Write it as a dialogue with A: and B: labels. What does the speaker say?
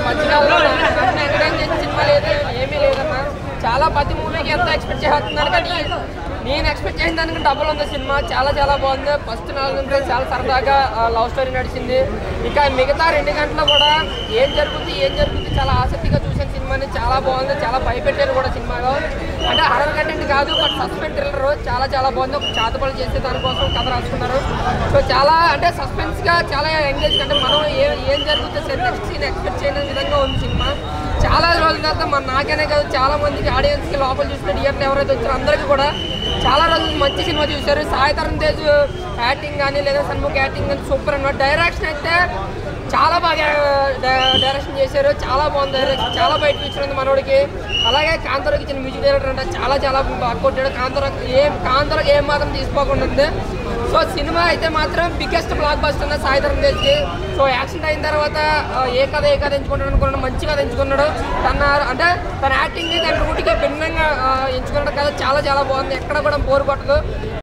A: మధ్యకాలంలో నన్ను ఎంకరేజ్ చేసిన సినిమా లేదు ఏమీ లేదన్న చాలా ప్రతి మూవీకి ఎంత ఎక్స్పెక్ట్ చేస్తున్నాను కానీ నేను ఎక్స్పెక్ట్ చేసిన దానికి డబుల్ ఉంది సినిమా చాలా చాలా బాగుంది ఫస్ట్ నాలుగు గంటలు చాలా సరదాగా లవ్ స్టోరీ నడిచింది ఇక మిగతా రెండు గంటలు కూడా ఏం జరుగుతుంది ఏం జరుగుతుంది చాలా ఆసక్తిగా చూసిన సినిమాని చాలా బాగుంది చాలా భయపెట్టారు కూడా సినిమాలో అంటే హర్రర్ కంటెంట్ కాదు బట్ సస్పెన్స్ థ్రిల్లర్ చాలా చాలా బాగుంది ఒక చేతపడి చేసే దానికోసం కథ రాసుకున్నారు సో చాలా అంటే సస్పెన్స్ గా చాలా ఎంగేజ్ అంటే మనం ఏ ఏం జరుగుతుంది నెక్స్ట్ సీన్ ఎక్స్పెక్ట్ చేయని విధంగా ఉంది సినిమా చాలా రోజుల తర్వాత మన నాకనే కాదు చాలా మందికి ఆడియన్స్ కి లోపల చూసిన థియేటర్ ఎవరైతే వచ్చారో అందరికీ కూడా చాలా రోజులు మంచి సినిమా చూశారు సాయి తరుణ్ తేజ్ యాక్టింగ్ కానీ లేదా సన్ముఖ్ యాక్టింగ్ కానీ సూపర్ అన్నమాట డైరెక్షన్ అయితే చాలా బాగా డై- డైరెక్షన్ చేశారు చాలా బాగుంది డైరెక్షన్ చాలా బయట ఫీచర్ ఉంది మనోడికి అలాగే కాంతారాకి ఇచ్చిన మ్యూజిక్ డైరెక్టర్ అంటే చాలా చాలా బాగా కొట్టాడు కాంతారా ఏం కాంతారాకి ఏం మాత్రం తీసుకోకుండా ఉంది సో సినిమా అయితే మాత్రం బిగ్గెస్ట్ బ్లాక్ బస్టర్ అన్న సాయి ధరం తేజ్కి సో యాక్సిడెంట్ అయిన తర్వాత ఆ, ఏ కథ ఏ కథ ఎంచుకుంటాడు అనుకున్నాడు మంచి కథ ఎంచుకున్నాడు తన అంటే తన యాక్టింగ్ తన రూట్కి భిన్నంగా ఆ, ఎంచుకున్నాడు కథ చాలా చాలా బాగుంది ఎక్కడ కూడా బోర్ కొట్టదు